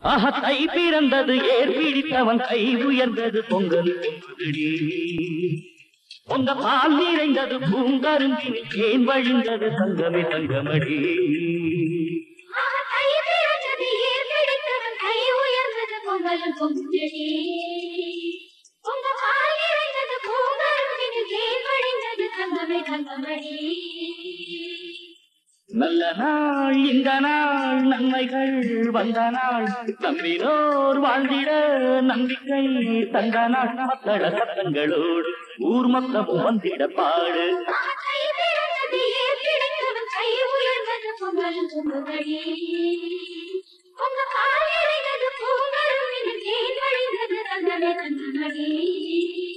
ஆஹா தை பிறந்தது ஏர் பிடித்தவன் கை உயர்ந்தது பொங்கல் பொங்குதடி பொங்க பால் நிறைந்தது பூங்கரும்பின் தேன் வழிந்தது தங்கமே தங்கமடி கை பிறந்தது ஏர் பிடித்தவன் கை உயர்ந்தது பொங்கலும் பொங்குதடி உங்க பால் இறைந்தது பூங்கரும்பின் தேன் வழிந்தது தங்கமே தங்கமடி நல்ல நாள் இந்த நாள் நன்மைகள் வந்த நாள் நம்பினோர் வாழ்ந்திட நம்பிக்கை தந்த நாள் மக்கள சத்தங்களோடு ஊர் மக்களும் வந்திட பாடு கை பிறந்தது ஏர் பிடித்தவன் கை உயர்ந்தது பொங்கலும் பொங்குதடி உங்க பால் இறைந்தது பூங்கரும்பின் தேன் வழிந்தது தங்கமே தங்கமடி